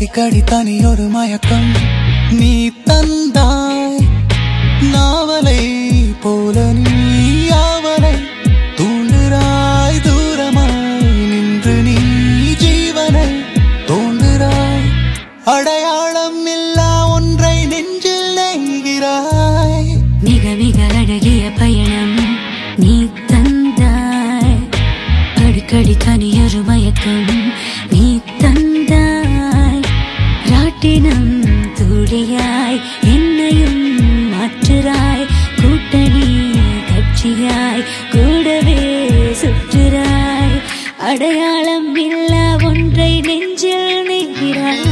அடிக்கடி தனி ஒரு மயக்கம் நீ தந்தாய் நாவலை போல நீ ஆவலை தூண்டுறாய் தூரமாய் நின்று நீ ஜீவனை தோன்றுறாய் அடையாளம் இல்லா ஒன்றை நெஞ்சில் நெய்கிறாய் மிக மிக அழகிய பயணம் நீ தந்தாய் அடிக்கடி தனியொரு மயக்கம் நீ தந்தாய் ராட்டினம் துளியாய் என்னையும் மாற்றுறாய் கூட்டணி கட்சியாய் கூடவே சுற்றுறாய் அடையாளம் இல்லா ஒன்றை நெஞ்சில் நெய்கிறாய்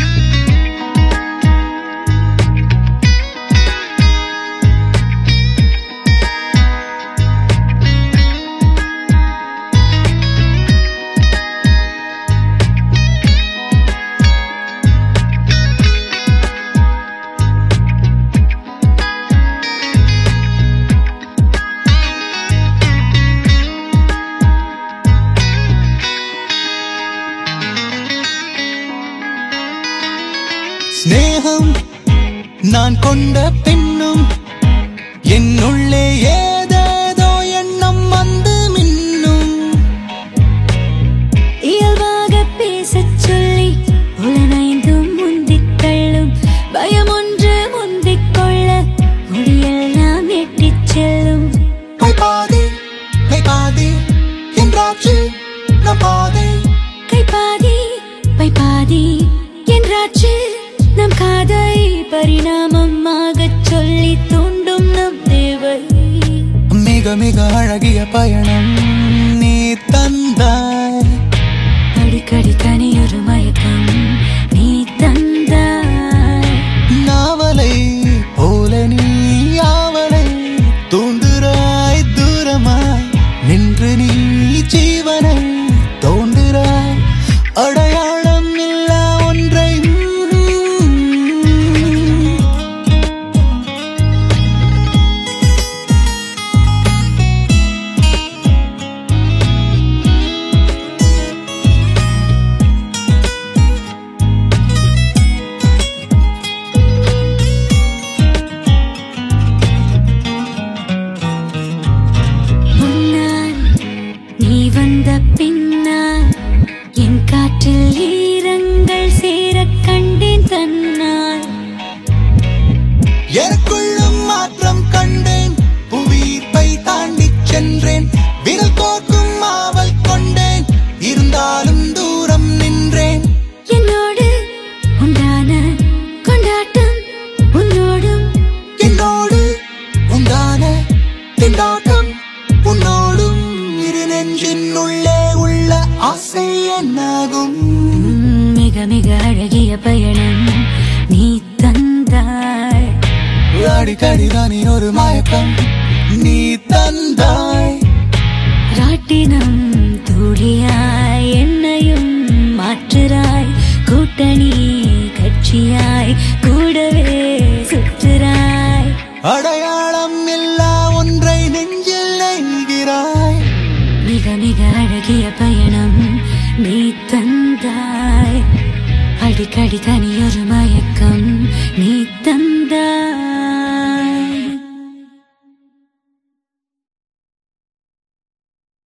ஸ்நேகம் நான் கொண்ட பின்னும் என்னுள்ளே ஏதேதோ எண்ணம் வந்து மின்னும் இயல்பாக பேசச் சொல்லி புலனைந்தும் முந்திக் தள்ளும் பயம் ஒன்று முந்திக் கொள்ள முடியெல்லாம் எட்டிச் செல்லும் பை பாதி மெய் பாதி என்றாச்சு நம் பாதை கை பாதி பை பாதி என்றாச்சு நம் காதை பரிணாமமாகச் சொல்லி தூண்டும் நம் தேவை மிக மிக அழகிய பயணம் நீ தந்தாய் அடிக்கடி தனியொரு மயக்கம் நீ தந்தாய் நாவலை போல நீ ஆவலை தூண்டுறாய் தூரமாய் நின்று நீ ஜீவனை தோன்றுறாய் அடையாளம் இல்லா ஒன்றை முன்னால் நீ வந்த பின்னால் என் காற்றில் ஈரங்கள் சேரக் கண்டேன் தன்னால் எனக்குள்ளும் மாற்றம் கண்டேன் புவியீர்ப்பை தாண்டிச் சென்றேன் விரல் கோர்க்கும் ஆவல் கொண்டேன் இருந்தாலும் தூரம் நின்றேன் என்னோடு உண்டான கொண்டாட்டம் உன்னோடும் என்னோடு உண்டான திண்டாட்டம் உன்னோடும் இரு நெஞ்சின் உள்ளே உள்ள ஆசை என்னாகும் உம், மிக மிக அழகிய பயணம் நீ தந்தாய் அடிக்கடி தானே ஒரு மயக்கம் நீ தந்தாய் ராட்டினம் துளியாய் என்னையும் மாற்றுறாய் கூட்டணி கட்சியாய் கூடவே சுற்றுறாய் அடையாளம் இல்லா ஒன்றை நெஞ்சில் நெய்கிறாய் மிக மிக அழகிய பயணம் நீ தந்தாய் அடிக்கடி தனியொரு மயக்கம் நீ தந்தாய்